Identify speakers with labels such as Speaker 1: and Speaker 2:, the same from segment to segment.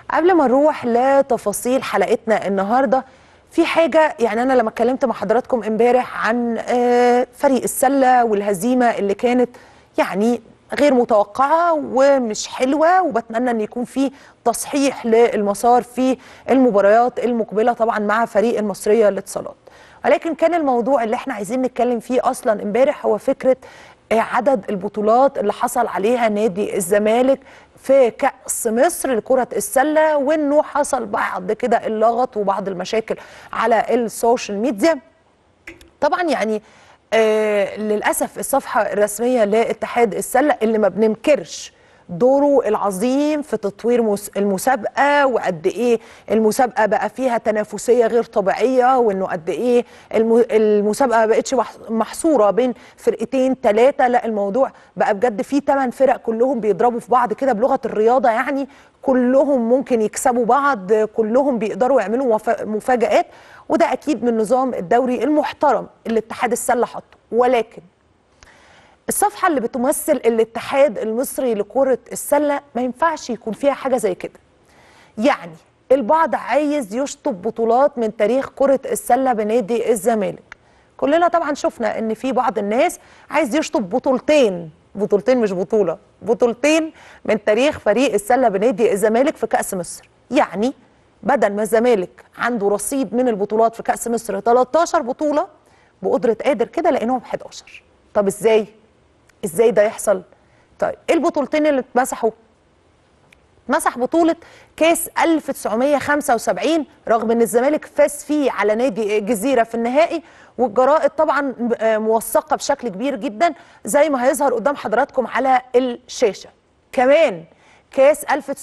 Speaker 1: قبل ما نروح لتفاصيل حلقتنا النهارده في حاجه يعني انا لما اتكلمت مع حضراتكم امبارح عن آه، فريق السله والهزيمه اللي كانت يعني غير متوقعه ومش حلوه وبتمنى ان يكون في تصحيح للمسار في المباريات المقبله طبعا مع فريق المصريه للاتصالات ولكن كان الموضوع اللي احنا عايزين نتكلم فيه اصلا امبارح هو فكره آه، عدد البطولات اللي حصل عليها نادي الزمالك في كأس مصر لكرة السلة وانه حصل بعض كده اللغط وبعض المشاكل على السوشيال ميديا طبعا يعني آه للاسف الصفحه الرسميه لاتحاد السله اللي ما بننكرش دوره العظيم في تطوير مس- المسابقه وقد ايه المسابقه بقى فيها تنافسيه غير طبيعيه وانه قد ايه الم- المسابقه ما بقتش مح- محصوره بين فرقتين ثلاثه لا الموضوع بقى بجد فيه ثمان فرق كلهم بيضربوا في بعض كده بلغه الرياضه يعني كلهم ممكن يكسبوا بعض كلهم بيقدروا يعملوا مفا- مفاجآت وده اكيد من نظام الدوري المحترم اللي اتحاد السله حطه ولكن الصفحه اللي بتمثل الاتحاد المصري لكره السله ما ينفعش يكون فيها حاجه زي كده يعني البعض عايز يشطب بطولات من تاريخ كره السله بنادي الزمالك كلنا طبعا شفنا ان في بعض الناس عايز يشطب بطولتين بطولتين مش بطوله بطولتين من تاريخ فريق السله بنادي الزمالك في كاس مصر يعني بدل ما الزمالك عنده رصيد من البطولات في كاس مصر 13 بطوله بقدره قادر كده لقيناهم 11 طب ازاي ازاي ده يحصل طيب ايه البطولتين اللي اتمسحوا مسح بطولة كاس 1975 رغم ان الزمالك فاز فيه على نادي الجزيرة في النهائي والجرائد طبعا آه، موثقة بشكل كبير جدا زي ما هيظهر قدام حضراتكم على الشاشة كمان كاس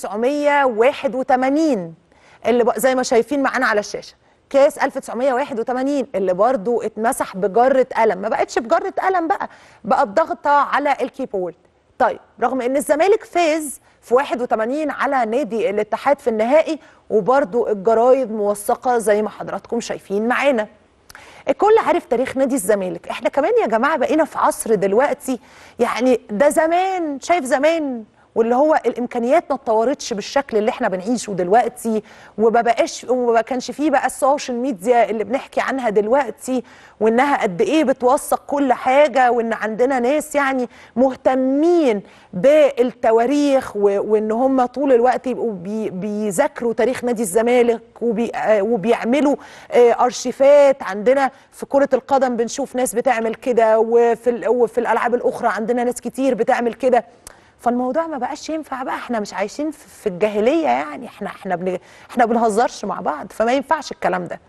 Speaker 1: 1981 اللي بق- زي ما شايفين معانا على الشاشة كاس 1981 اللي برضو اتمسح بجرة قلم ما بقتش بجرة قلم بقى بقى بضغطة على الكيبورد طيب رغم ان الزمالك فاز في 81 على نادي الاتحاد في النهائي وبرضو الجرايد موثقة زي ما حضراتكم شايفين معانا الكل عارف تاريخ نادي الزمالك احنا كمان يا جماعة بقينا في عصر دلوقتي يعني ده زمان شايف زمان واللي هو الامكانيات ما اتطورتش بالشكل اللي احنا بنعيشه دلوقتي وما بقاش وما كانش فيه بقى السوشيال ميديا اللي بنحكي عنها دلوقتي وانها قد ايه بتوثق كل حاجه وان عندنا ناس يعني مهتمين بالتواريخ و- وان هم طول الوقت يبقوا بي بيذاكروا تاريخ نادي الزمالك وبي آه وبيعملوا آه ارشيفات عندنا في كره القدم بنشوف ناس بتعمل كده وفي ال- وفي الالعاب الاخرى عندنا ناس كتير بتعمل كده فالموضوع ما بقاش ينفع بقى احنا مش عايشين في في الجاهليه يعني احنا احنا بن احنا بنهزرش مع بعض فما ينفعش الكلام ده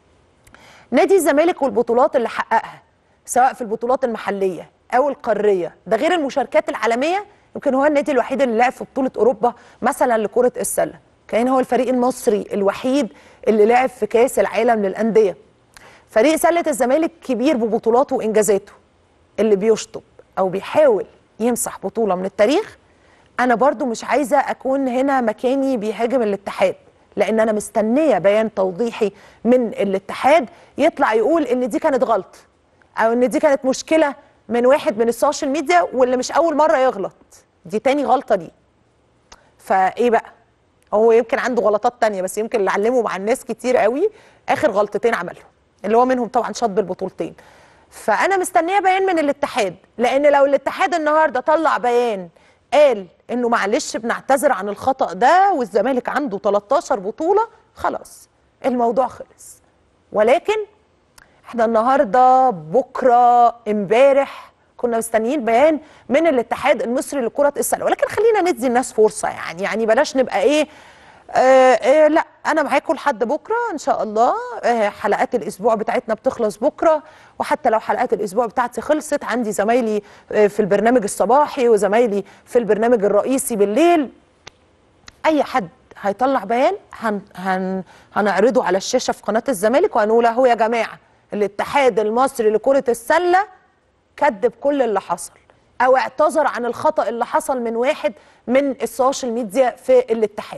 Speaker 1: نادي الزمالك والبطولات اللي حققها سواء في البطولات المحليه او القاريه ده غير المشاركات العالميه يمكن هو النادي الوحيد اللي لعب في بطوله اوروبا مثلا لكره السله كان هو الفريق المصري الوحيد اللي لعب في كاس العالم للانديه فريق سله الزمالك كبير ببطولاته وانجازاته اللي بيشطب او بيحاول يمسح بطوله من التاريخ انا برضو مش عايزه اكون هنا مكاني بيهاجم الاتحاد لان انا مستنيه بيان توضيحي من الاتحاد يطلع يقول ان دي كانت غلط او ان دي كانت مشكله من واحد من السوشيال ميديا واللي مش اول مره يغلط دي تاني غلطه دي فايه بقى هو يمكن عنده غلطات تانية بس يمكن اللي علمه مع الناس كتير قوي اخر غلطتين عملهم اللي هو منهم طبعا شطب البطولتين فانا مستنيه بيان من الاتحاد لان لو الاتحاد النهارده طلع بيان قال انه معلش بنعتذر عن الخطا ده والزمالك عنده 13 بطوله خلاص الموضوع خلص ولكن احنا النهارده بكره امبارح كنا مستنيين بيان من الاتحاد المصري لكره السله ولكن خلينا ندي الناس فرصه يعني يعني بلاش نبقى ايه آه آه لا انا معاكم لحد بكره ان شاء الله آه حلقات الاسبوع بتاعتنا بتخلص بكره وحتى لو حلقات الاسبوع بتاعتي خلصت عندي زمايلي آه في البرنامج الصباحي وزمايلي في البرنامج الرئيسي بالليل اي حد هيطلع بيان هن هن هنعرضه على الشاشه في قناه الزمالك وهنقول اهو يا جماعه الاتحاد المصري لكره السله كذب كل اللي حصل او اعتذر عن الخطا اللي حصل من واحد من السوشيال ميديا في الاتحاد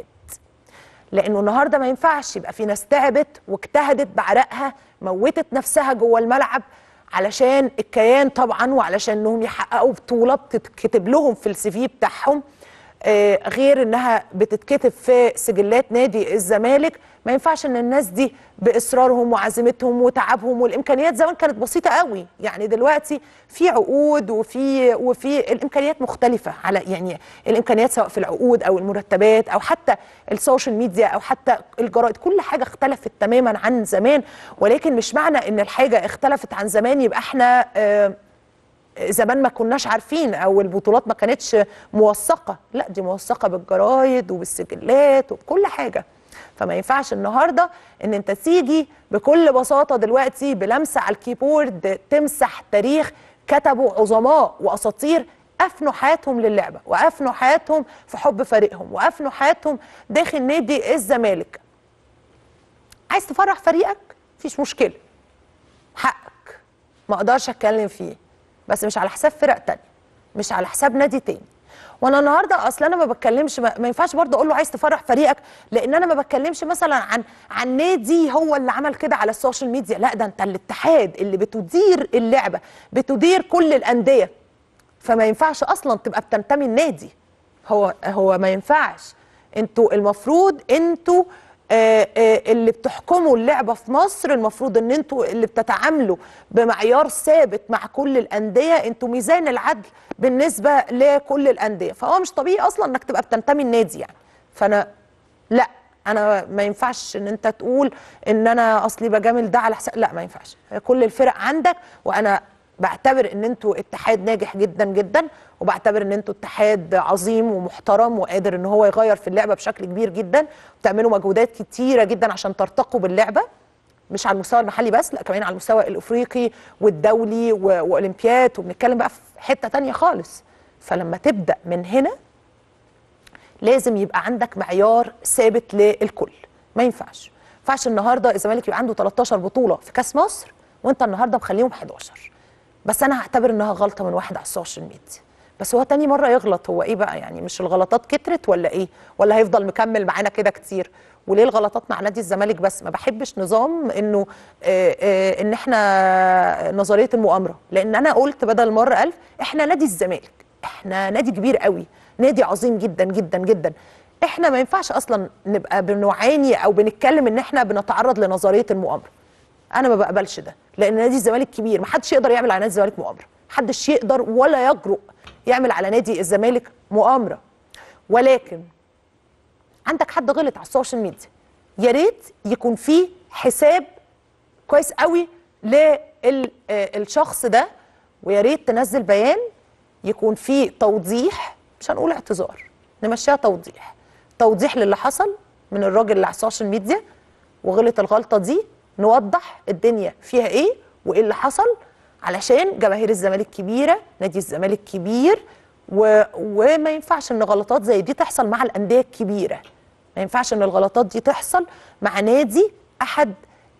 Speaker 1: لانه النهارده ما ينفعش يبقى في ناس تعبت واجتهدت بعرقها موتت نفسها جوه الملعب علشان الكيان طبعا وعلشان انهم يحققوا بطوله بتتكتب لهم في السي في بتاعهم آه، غير انها بتتكتب في سجلات نادي الزمالك ما ينفعش ان الناس دي باصرارهم وعزيمتهم وتعبهم والامكانيات زمان كانت بسيطه قوي يعني دلوقتي في عقود وفي وفي الامكانيات مختلفه على يعني الامكانيات سواء في العقود او المرتبات او حتى السوشيال ميديا او حتى الجرائد كل حاجه اختلفت تماما عن زمان ولكن مش معنى ان الحاجه اختلفت عن زمان يبقى احنا آه زمان ما كناش عارفين او البطولات ما كانتش موثقه لا دي موثقه بالجرايد وبالسجلات وبكل حاجه فما ينفعش النهارده ان انت تيجي بكل بساطه دلوقتي بلمسه على الكيبورد تمسح تاريخ كتبوا عظماء واساطير افنوا حياتهم للعبه وافنوا حياتهم في حب فريقهم وافنوا حياتهم داخل نادي الزمالك عايز تفرح فريقك مفيش مشكله حقك ما اقدرش اتكلم فيه بس مش على حساب فرق تانية مش على حساب نادي تاني وانا النهارده اصل انا ما بتكلمش ما, ما ينفعش برضه اقول له عايز تفرح فريقك لان انا ما بتكلمش مثلا عن عن نادي هو اللي عمل كده على السوشيال ميديا لا ده انت الاتحاد اللي بتدير اللعبه بتدير كل الانديه فما ينفعش اصلا تبقى بتنتمي النادي هو هو ما ينفعش انتوا المفروض انتوا آه آه اللي بتحكموا اللعبه في مصر المفروض ان انتوا اللي بتتعاملوا بمعيار ثابت مع كل الانديه انتوا ميزان العدل بالنسبه لكل الانديه فهو مش طبيعي اصلا انك تبقى بتنتمي النادي يعني فانا لا انا ما ينفعش ان انت تقول ان انا اصلي بجامل ده على حساب لا ما ينفعش كل الفرق عندك وانا بعتبر ان انتوا اتحاد ناجح جدا جدا وبعتبر ان انتوا اتحاد عظيم ومحترم وقادر ان هو يغير في اللعبه بشكل كبير جدا وبتعملوا مجهودات كتيره جدا عشان ترتقوا باللعبه مش على المستوى المحلي بس لا كمان على المستوى الافريقي والدولي واولمبياد وبنتكلم بقى في حته تانية خالص فلما تبدا من هنا لازم يبقى عندك معيار ثابت للكل ما ينفعش ما ينفعش النهارده الزمالك يبقى عنده 13 بطوله في كاس مصر وانت النهارده مخليهم 11 بس انا هعتبر انها غلطه من واحد على السوشيال ميديا بس هو تاني مره يغلط هو ايه بقى يعني مش الغلطات كترت ولا ايه ولا هيفضل مكمل معانا كده كتير وليه الغلطات مع نادي الزمالك بس ما بحبش نظام انه آآ آآ ان احنا نظريه المؤامره لان انا قلت بدل مره ألف احنا نادي الزمالك احنا نادي كبير قوي نادي عظيم جدا جدا جدا احنا ما ينفعش اصلا نبقى بنعاني او بنتكلم ان احنا بنتعرض لنظريه المؤامره انا ما بقبلش ده لان نادي الزمالك كبير ما حدش يقدر يعمل على نادي الزمالك مؤامره حدش يقدر ولا يجرؤ يعمل على نادي الزمالك مؤامره ولكن عندك حد غلط على السوشيال ميديا يا ريت يكون في حساب كويس قوي للشخص ده ويا ريت تنزل بيان يكون فيه توضيح مش هنقول اعتذار نمشيها توضيح توضيح للي حصل من الراجل اللي على السوشيال ميديا وغلط الغلطه دي نوضح الدنيا فيها ايه وايه اللي حصل علشان جماهير الزمالك كبيره نادي الزمالك كبير و... وما ينفعش ان غلطات زي دي تحصل مع الانديه الكبيره ما ينفعش ان الغلطات دي تحصل مع نادي احد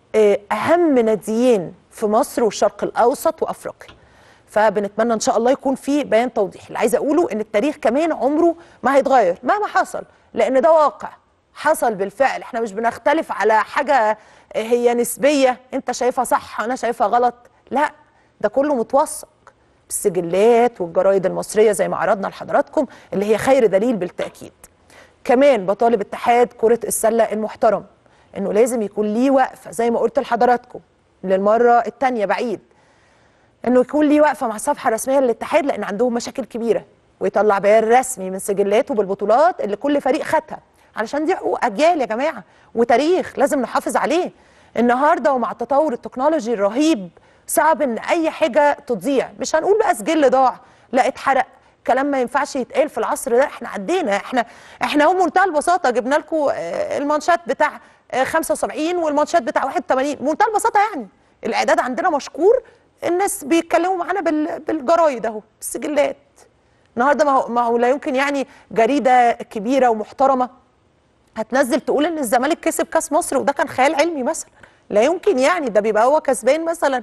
Speaker 1: اهم ناديين في مصر والشرق الاوسط وافريقيا فبنتمنى ان شاء الله يكون في بيان توضيح اللي عايزه اقوله ان التاريخ كمان عمره ما هيتغير مهما حصل لان ده واقع حصل بالفعل احنا مش بنختلف على حاجه هي نسبيه انت شايفها صح انا شايفها غلط لا ده كله متوثق بالسجلات والجرايد المصريه زي ما عرضنا لحضراتكم اللي هي خير دليل بالتاكيد كمان بطالب اتحاد كره السله المحترم انه لازم يكون ليه وقفه زي ما قلت لحضراتكم للمره الثانيه بعيد انه يكون ليه وقفه مع الصفحه الرسميه للاتحاد لان عندهم مشاكل كبيره ويطلع بيان رسمي من سجلاته بالبطولات اللي كل فريق خدها علشان دي حقوق اجيال يا جماعه وتاريخ لازم نحافظ عليه النهارده ومع التطور التكنولوجي الرهيب صعب ان اي حاجه تضيع مش هنقول بقى سجل ضاع لا اتحرق كلام ما ينفعش يتقال في العصر ده احنا عدينا احنا احنا هو منتهى البساطه جبنا لكم المانشات بتاع 75 والماتشات بتاع 81 منتهى البساطه يعني الاعداد عندنا مشكور الناس بيتكلموا معانا بالجرايد اهو بالسجلات النهارده ما هو, ما هو لا يمكن يعني جريده كبيره ومحترمه هتنزل تقول ان الزمالك كسب كاس مصر وده كان خيال علمي مثلا لا يمكن يعني ده بيبقى هو كسبان مثلا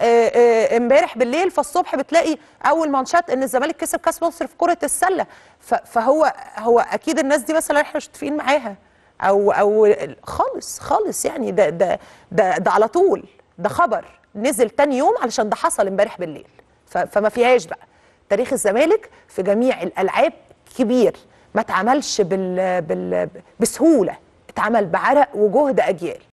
Speaker 1: امبارح بالليل فالصبح بتلاقي اول مانشات ان الزمالك كسب كاس مصر في كره السله فهو هو اكيد الناس دي مثلا احنا مش متفقين معاها او او خالص خالص يعني ده ده ده, ده على طول ده خبر نزل تاني يوم علشان ده حصل امبارح بالليل فما فيهاش بقى تاريخ الزمالك في جميع الالعاب كبير ما اتعملش بال... بال... بسهوله اتعمل بعرق وجهد اجيال